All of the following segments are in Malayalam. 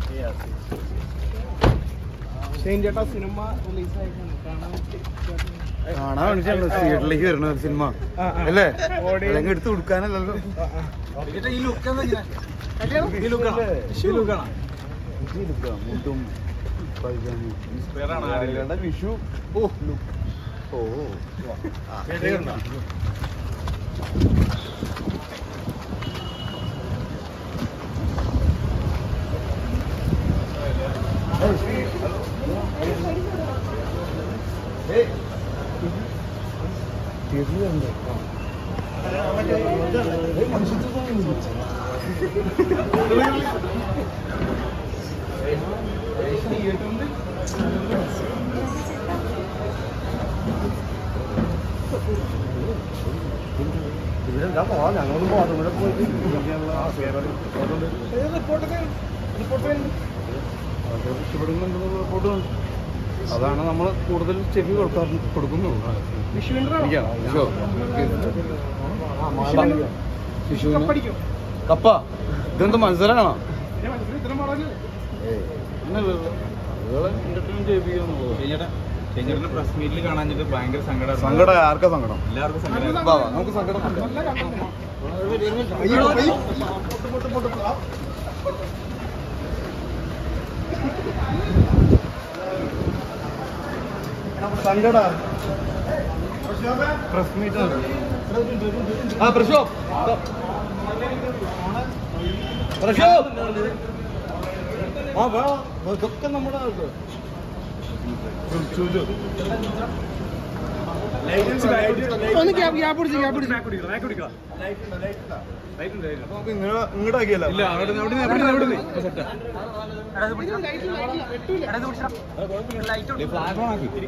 ഷെയിൻ ചേട്ടാ സിനിമ റിലീസായിട്ടുണ്ട് കാണാൻ കാണാൻ വേണ്ടിട്ടാണ് തിയേറ്ററിലേക്ക് വരുന്ന ഒരു സിനിമ ആ, ആ. അല്ലേ ഓടി- അല്ലെങ്കിൽ എടുത്ത് കൊടുക്കാനല്ലല്ലോ ഈ ലുക്ക് ഈ ലുക്കാണ് ഇത് എടുക്കാം. മുണ്ടും പൈജാമയും. ആരുടെ വിഷു ഓ look. ഓ ആ, ശരിയെന്നാ. ഇവിടെ എന്താ പോവാം ഞങ്ങളൊന്നും പോവാം ഇവിടെ പോയിട്ട് ഇരിക്കാനുള്ള ആ പേരോട് അതുകൊണ്ട് അത് ഇഷ്ടപ്പെടുന്നുണ്ടെന്നുള്ള റിപ്പോർട്ട് വന്നു. അതാണ് നമ്മൾ കൂടുതൽ ചെവി കൊടുക്കാറ് കൊടുക്കുന്നുള്ളൂ ഇരിക്കാണോ? വിഷോ? വിഷുവിന് കപ്പ ഇതെന്ത് മത്സരമാണോ പ്രസ് മീറ്റിൽ കാണാഞ്ഞിട്ട് ഭയങ്കര സങ്കടം സങ്കടം ആർക്കാ സങ്കടം എല്ലാവർക്കും സങ്കടം വാ, വാ, നമുക്ക് സങ്കടം സങ്കട പ്രസ് മീറ്റ് ആ പ്രശോഭ് പ്രശോഭ് ആ വാ ഇതൊക്കെ നമ്മുടെ ചൂചു ഒന്ന് ഗ്യാപ്പ് ഗ്യാപ്പ് പിടിച്ച് ഗ്യാപ്പ് പിടിച്ച് നമുക്ക് ഇങ്ങോട്ട് ഇങ്ങോട്ടാക്കിയല്ല ഇല്ല അവിടെ നിന്ന് അവിടെ നിന്ന് അവിടെ നിന്ന് ഫ്ലാഗ് ഓൺ ആക്കി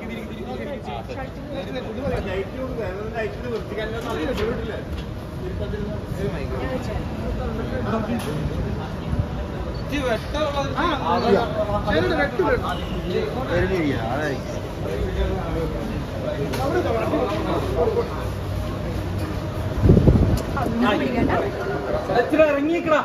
ഇറങ്ങിക്കടാ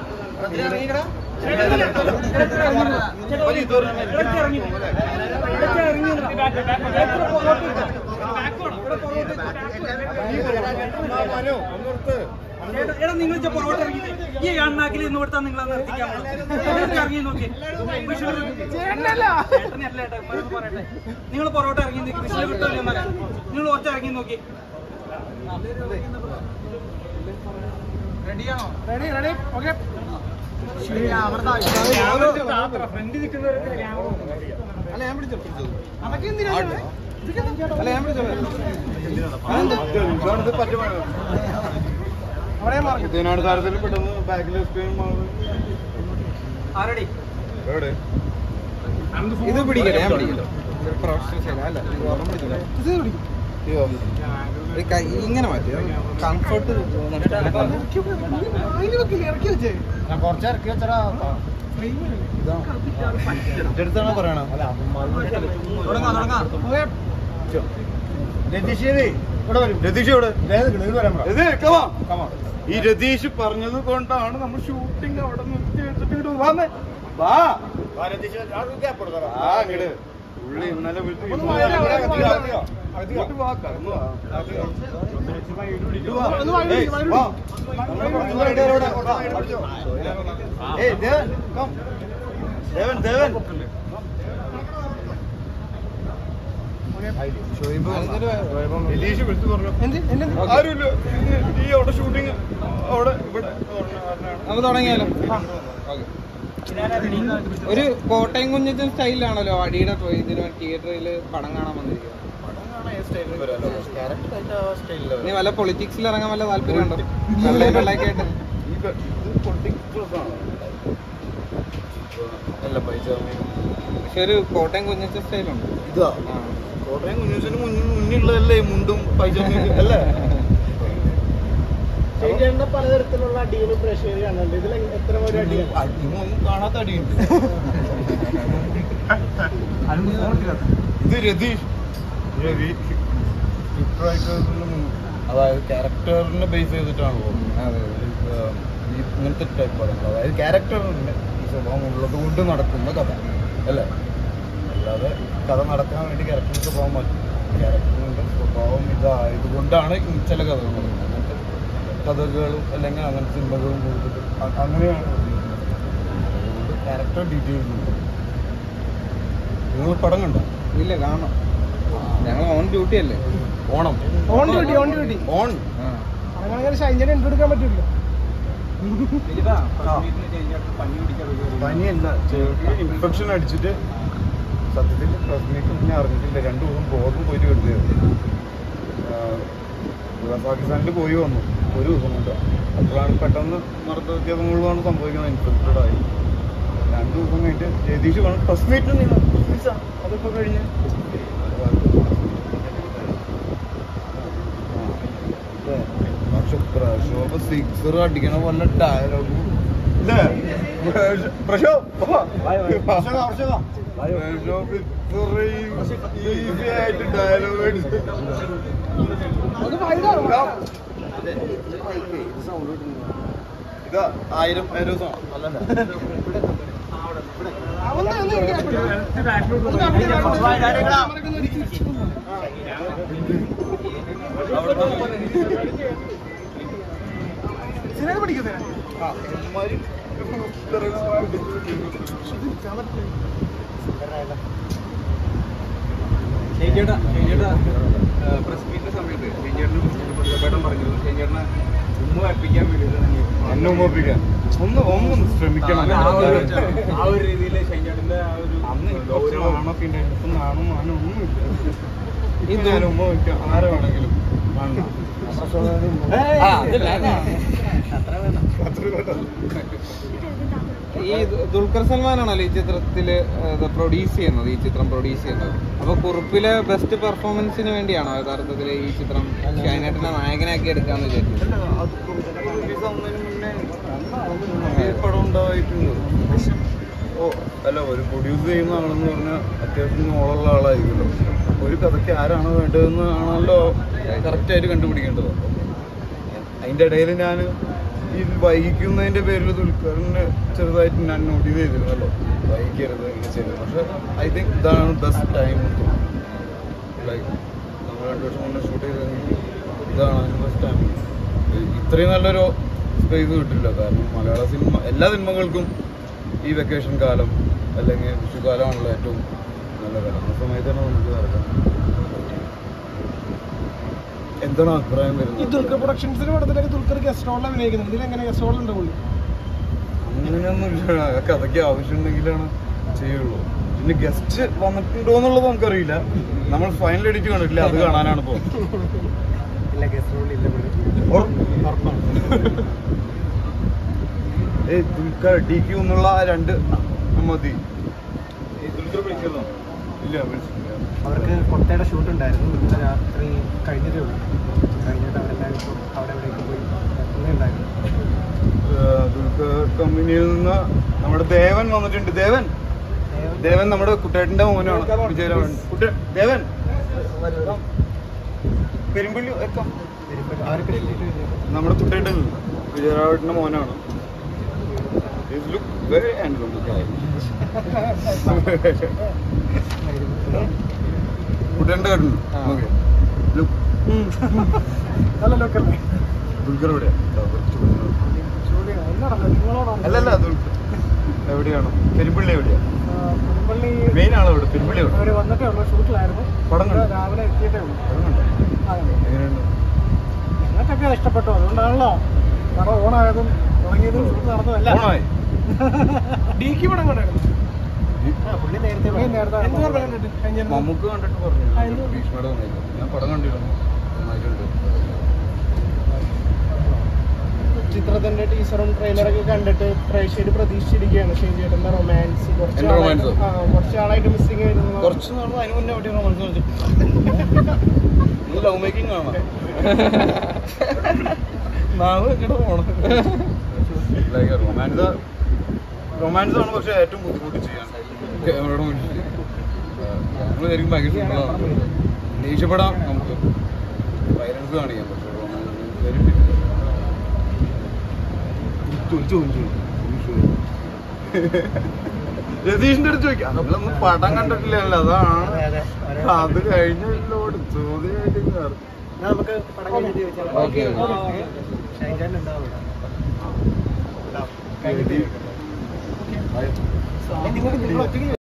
എടാ നിങ്ങൾ പുറകോട്ട് ഇറങ്ങി ഈ അണ്ണാക്കിൽ ഇന്ന് കൊടുത്താൽ നിങ്ങൾ നിർത്തിക്കാൻ ഇറങ്ങി നോക്കി ചേട്ടനല്ല ഏട്ടാ ഇവന്മാരൊന്ന് പറയട്ടെ നിങ്ങൾ പുറകോട്ട് ഇറങ്ങി നിൽക്കി വിഷയം കിട്ടില്ല നിങ്ങൾ കുറച്ച് ഇറങ്ങി നോക്കി റെഡിയാണോ റെഡി റെഡി ഓക്കെ ഫ്രണ്ട് നിൽക്കുന്നവരൊക്കെ അല്ല ഞാൻ പിടിച്ചോ അതൊക്കെ എന്തിനാ അല്ല ഞാൻ വിളിച്ചോളാം അവിടെ മാറി കുത്തിയനാട് താരത്തിൽ പെട്ടെന്ന് ബാക്കിൽ ആരടി എവിടെ ഇത് പിടിക്കട്ടെ ഞാൻ പിടിക്കട്ടെ പ്രൊഫഷണൽ അല്ല ഇത് പിടിക്കും ഇങ്ങനെ മാറ്റി കംഫർട്ട് ഇറക്കി വെച്ചേ ഞാൻ കുറച്ച് ഇറക്കി വെച്ചടാ ഇതെടുത്താണ് പറയണം തുടങ്ങാം തുടങ്ങാം രതീഷ് ഇവിടെ വരും രതീഷ് ഇവിടെ രതീഷ്, come on. ഈ രതീഷ് പറഞ്ഞത് കൊണ്ടാണ് നമ്മൾ ഷൂട്ടിംഗ് അവിടെ നിർത്തി വെച്ചിട്ട് ഇങ്ങോട്ട് വന്നേ വാ ആ അങ്ങട് ഉള്ളി ഇന്നലെ വിളിച്ച് ഒന്ന് വാ, ഇവിടെ, ഇവിടെ, ഇവിടെ, ഇവിടെ. ഇങ്ങോട്ട് വാ, കടന്നു വാ. ഇങ്ങോട്ട് വാ. ഒന്ന് വാ, ഇവിടെ ഏയ്, ഇരിക്ക്, വാ. ഇവിടെ നമ്മളെ കുറച്ചുകൂടെ ഇടയിൽ ഇവിടെ. വാ, അടിച്ചോ. ഏയ്, ദേവൻ, come. ദേവൻ ദേവൻ രതീഷ് വിളിച്ചു പറഞ്ഞു എന്ത് എന്ത് ആരുമില്ല ഇത് ഈ അവിടെ ഷൂട്ടിങ് അവിടെ ഇവിടെ നമുക്ക് തുടങ്ങിയാലോ ഒരു കോട്ടയം കുഞ്ഞച്ചൻ സ്റ്റൈലിലാണല്ലോ അടിയുടെ ഇതിന് തിയേറ്ററിൽ പടം കാണാൻ വന്നിരിക്കുന്നത് ഇനി വല്ല പൊളിറ്റിക്സിൽ ഇറങ്ങാൻ വല്ല താല്പര്യമുണ്ടോ വെള്ളയും വെള്ളയൊക്കെ ആയിട്ട് അല്ല പൈസ പക്ഷെ ഒരു കോട്ടയം കുഞ്ഞച്ചൻ സ്റ്റൈലുണ്ട് ഇതാ ആ. കോട്ടയം കുഞ്ഞുസിന് മുന്നിൽ മുന്നിലുള്ളതല്ലേ മുണ്ടും പൈജാമയും അല്ലേ ചേട്ടന്റെ പലതരത്തിലുള്ള അടികൾ പ്രേക്ഷകർ കാണുന്നുണ്ട് ഇതിൽ എത്ര ഒരു അടിയാണ് അടിയൊന്നും കാണാത്ത അടിയുണ്ട് ഇത് രതീഷ് രവി അതായത് ക്യാരക്ടറിനെ ബേസ് ചെയ്തിട്ടാണ് പോകുന്നത് അതെ ഈ, ഇങ്ങനത്തെ ടൈപ്പ് പടങ്ങൾ അതായത് ക്യാരക്ടറിനെ ഈ സ്വഭാവം ഉള്ളത് കൊണ്ട് നടക്കുന്ന കഥ അല്ലേ അല്ലാതെ കഥ നടക്കാൻ വേണ്ടി ക്യാരക്ടർ സ്വഭാവം മാറ്റി ക്യാരക്ടറിന്റെ സ്വഭാവം ഇതായതുകൊണ്ടാണ് ഈ ചില കഥകൾ നടക്കുന്നത് അങ്ങനത്തെ കഥകളും അല്ലെങ്കിൽ അങ്ങനത്തെ സിനിമകളും കൂടുതൽ അ- അങ്ങനെയാണ് അതുകൊണ്ട് ക്യാരക്ടർ ഡീറ്റെയിൽസ് ഉണ്ട് നിങ്ങൾ പടം കണ്ടോ ഇല്ല കാണണം ഞങ്ങൾ ഓൺ ഡ്യൂട്ടി അല്ലേ ഓണം on duty on duty on അങ്ങനെ ഷൈൻജനെ എടുക്കാൻ പറ്റില്ല ദിലീപാ, പ്രസ് മീറ്റിന് change ആയിട്ട് പനി പിടിക്കാൻ ഒരു- പനിയല്ല ഇൻഫെക്ഷൻ അടിച്ചിട്ട് സത്യത്തിൽ പ്രസ് മീറ്റ് ഞാൻ അറിഞ്ഞിട്ടില്ല രണ്ടു ദിവസം ബോധം പോയിട്ട് കിടക്കുകയായിരുന്നു ആഹ് പാകിസ്ഥാനിൽ പോയി വന്നു ഒരു ദിവസം കൊണ്ട് അപ്പോഴാണ് പെട്ടെന്ന് മർദ്ദ വ്യത്യാസങ്ങളാണ് സംഭവിക്കുന്നത് ഇൻഫെക്റ്റഡ് ആയി രണ്ടു ദിവസം കഴിഞ്ഞിട്ട് ജഗദീഷ് പറഞ്ഞു പ്രസ് മീറ്റ് അതിപ്പോ കഴിഞ്ഞ് പക്ഷെ പ്രശോഭ സിക്സർ അടിക്കണ പോലെ ഡയലോഗും പ്രശോഭ് പ്രശോഭ് ഇത്രയും ഈസി ആയിട്ട് ഡയലോഗ് അടിച്ച് ഇതാ ആയിരം ആയിരം സോങ് അല്ലല്ല സിനിമ പഠിക്കുന്നത് ആ ഇമ്മാരി ഷെയ്ൻചേട്ടാ ഷെയ്ൻചേട്ടാ പ്രസ് മീറ്റിന്റെ സമയത്ത് ഷെയ്ൻചേട്ടനും പ്രതിഭേട്ടൻ പറഞ്ഞിരുന്നു ഷെയ്ൻചേട്ടനെ ഉമ്മ അർപ്പിക്കാൻ വേണ്ടിയിട്ട് എന്നെ ഉമ്മപ്പിക്കാൻ ഒന്ന് ഒന്ന് ശ്രമിക്കണം ആ ഒരു ആ ഒരു രീതിയിൽ ഷെയ്ൻചേട്ടന്റെ ആ ഒരു അന്ന് കുറച്ച് ഗൗരവം നാണൊക്കെ ഉണ്ടായിരുന്നു ഇപ്പൊ നാണും മാനും ഒന്നുമില്ല ഈ ഞാൻ ഉമ്മ വയ്ക്കാം ആരെ വേണമെങ്കിലും വേണ്ട. ആ, അതല്ല, അതാ. അത്ര വേണ്ട. ഈ ദു- ദുൽഖർ സൽമാനാണല്ലോ ഈ ചിത്രത്തില് പ്രൊഡ്യൂസ് ചെയ്യുന്നത് ഈ ചിത്രം പ്രൊഡ്യൂസ് ചെയ്യുന്നത് അപ്പൊ കുറുപ്പിലെ ബെസ്റ്റ് പെർഫോമൻസിന് വേണ്ടിയാണോ യഥാർത്ഥത്തിൽ ഈ ചിത്രം ഷൈനേട്ടനെ നായകനാക്കി എടുക്കാന്ന് വിചാരിച്ചു അല്ല, അത് റിലീസ് ആവുന്നതിന് മുന്നേ ഈ പടം ഉണ്ടായിട്ടുണ്ട് ഓ അല്ല ഒരു പ്രൊഡ്യൂസ് ചെയ്യുന്ന ആളെന്ന് പറഞ്ഞാൽ അത്യാവശ്യം നോളുള്ള ആളായിരിക്കുമല്ലോ ഒരു കഥയ്ക്ക് ആരാണ് വേണ്ടതെന്ന് ആണല്ലോ കറക്റ്റായിട്ട് കണ്ടുപിടിക്കേണ്ടത് അതിൻ്റെ ഇടയിൽ ഞാൻ ഈ വൈകിക്കുന്നതിൻ്റെ പേരിൽ ദുൽഖറിന് ചെറുതായിട്ട് ഞാൻ നോട്ടീസ് ചെയ്തിരുന്നല്ലോ വൈകിക്കരുത് ഇങ്ങനെ ചെയ്തത് പക്ഷെ ഐ തിങ്ക് ഇതാണ് ബെസ്റ്റ് ടൈം ലൈക്ക് നമ്മൾ രണ്ടു വർഷം മുന്നേ ഷൂട്ട് ചെയ്തെങ്കിൽ ഇതാണ് അതിന് ബെസ്റ്റ് ടൈം ഇത്രയും നല്ലൊരു സ്പേസ് കിട്ടില്ല കാരണം മലയാള സിനിമ എല്ലാ സിനിമകൾക്കും ഈ വെക്കേഷൻ കാലം അല്ലെങ്കിൽ വിഷുകാലമാണല്ലോ ഏറ്റവും നല്ല കാലം ആ സമയത്താണ് നമുക്ക് ഇറങ്ങാൻ എന്താണ് അഭിപ്രായം ഈ വരുന്നത് ദുൽഖർ പ്രൊഡക്ഷൻസിന്റെ പടത്തിലൊക്കെ ദുൽഖർ ഗസ്റ്റ് റോളിൽ അഭിനയിക്കുന്നത് ഇതിലെങ്ങനെ ഗസ്റ്റ് റോൾ ഉണ്ടാവുള്ളൂ അങ്ങനെയൊന്നുമില്ല ആ കഥയ്ക്ക് ആവശ്യമുണ്ടെങ്കിലാണ് ചെയ്യുള്ളൂ പിന്നെ ഗസ്റ്റ് വന്നിട്ടുണ്ടോ എന്നുള്ളത് നമുക്കറിയില്ല നമ്മൾ ഫൈനൽ എഡിറ്റ് കണ്ടിട്ടില്ല അത് കാണാനാണ് ഇപ്പോൾ ഇല്ല ഗസ്റ്റ് റോൾ ഇല്ല ഏയ് ദുൽഖർ ഡി ക്യു എന്നുള്ള ആ രണ്ട് മതി ഈ ദുൽഖർ വിളിച്ചതോ ഇല്ല വിളിച്ചിട്ടില്ല അവർക്ക് കൊട്ടയുടെ ഷൂട്ട് ഉണ്ടായിരുന്നു ഇന്നലെ രാത്രി കഴിഞ്ഞതേ ഉള്ളൂ കഴിഞ്ഞിട്ട് അവരെല്ലാവരും ഇപ്പോൾ അവിടെ എവിടെയൊക്കെ പോയി ഇന്നേ ഉണ്ടായിരുന്നു ഏഹ് ദുൽഖർ കമ്പനിയിൽ നിന്ന് നമ്മുടെ ദേവൻ വന്നിട്ടുണ്ട് ദേവൻ ദേവൻ നമ്മുടെ കുട്ടേട്ടന്റെ മോനാണ് വിജയരാമൻ കുട്ടേ ദേവൻ പെരുമ്പള്ളി എക്കാം അവരൊക്കെ ഷൂട്ട് ചെയ്തു നമ്മുടെ കുട്ടേട്ടൻ വിജയരാമന്റെ മോനാണ് ലുക്ക് വെരി ഹാൻഡ്സം കുട്ടേട്ടൻ്റെ കേട്ടുണ്ട് ആ. ഓക്കെ ലുക്ക് നല്ല ലോക്കല്ലേ ദുൽഖർ എവിടെയാ അല്ലല്ല ദുൽഖർ എവിടെയാണ് പെരുമ്പള്ളി എവിടെയാ പുതുപ്പള്ളി മെയിൻ ആളോ ഇവിടെ പെരുമ്പള്ളി എവിടെ അവർ വന്നിട്ടേ ഉള്ളൂ ഷൂട്ടിലായിരുന്നു പടം കണ്ടോ? രാവിലെ എത്തിയിട്ടേ ഉള്ളൂ അതുകൊണ്ടോ? അതെ എങ്ങനെയുണ്ട് നിങ്ങൾക്കൊക്കെ ഇഷ്ടപ്പെട്ടു അതുകൊണ്ടാണല്ലോ പടം ഓണായതും തുടങ്ങിയതും ഷൂട്ട് നടന്നതല്ല ഓണായി ഡിക്ക് പടം കൊണ്ടായിരുന്നു പുള്ളി നേരത്തെ നേരത്തെ എന്ത് പറഞ്ഞു കണ്ടിട്ട് കഴിഞ്ഞ മമ്മൂക്ക് കണ്ടിട്ട് പറഞ്ഞു ആ, എന്ത്? ഭീഷ്മയുടെ നന്നായിട്ട് ഞാൻ പടം കണ്ടിരുന്നു നന്നായിട്ടുണ്ട് ചിത്രത്തിന്റെ ടീച്ചറും ട്രെയിലറൊക്കെ കണ്ടിട്ട് പ്രേക്ഷകർ പ്രതീക്ഷിച്ചിരിക്കുകയാണ് ഷെയ്ജേട്ടന്റെ റൊമാൻസ് കുറച്ച് എന്റെ ആളായിട്ട് romance? ആ, കുറച്ച് ആളായിട്ട് മിസ്സിംഗ് ആയിരുന്നു കുറച്ച് നാൾ അതിന് മുന്നേ എവിടെയാണ് മനസ്സിലാക്കി ലവ് മേക്കിംഗ് കാണാം നാളെ എങ്ങോട്ട് പോണം ലൈക്ക് റൊമാൻസ് റൊമാൻസ് ആണ് പക്ഷെ ഏറ്റവും ബുദ്ധിമുട്ട് ചെയ്യാൻ ക്യാമറയുടെ മുന്നിൽ നമ്മൾ ശരിക്കും ഭയങ്കര സിമ്പിളാണ് ദേഷ്യപ്പെടാം നമുക്ക് വയലൻസ് കാണിക്കാം പക്ഷെ റൊമാൻസ് വെരി ഡിഫിക്കൽട്ട് രതീഷിന്റെ അടുത്ത് ചോദിക്കാം നമ്മളൊന്നും പടം കണ്ടിട്ടില്ലല്ലോ അതാണ് അതെ അതെ അത് കഴിഞ്ഞോട് ചോദ്യമായിട്ട് ഇങ്ങ് ഇറങ്ങി. എന്നാ നമുക്ക് പടം കഴിഞ്ഞിട്ട് ചോദിച്ചാലോ? ഓക്കെ ഷൈൻചാൻ ഉണ്ടാവും ഇവിടെ. ഉണ്ടാവും. കഴിഞ്ഞിട്ട് ചോദിക്കാം. സാധനം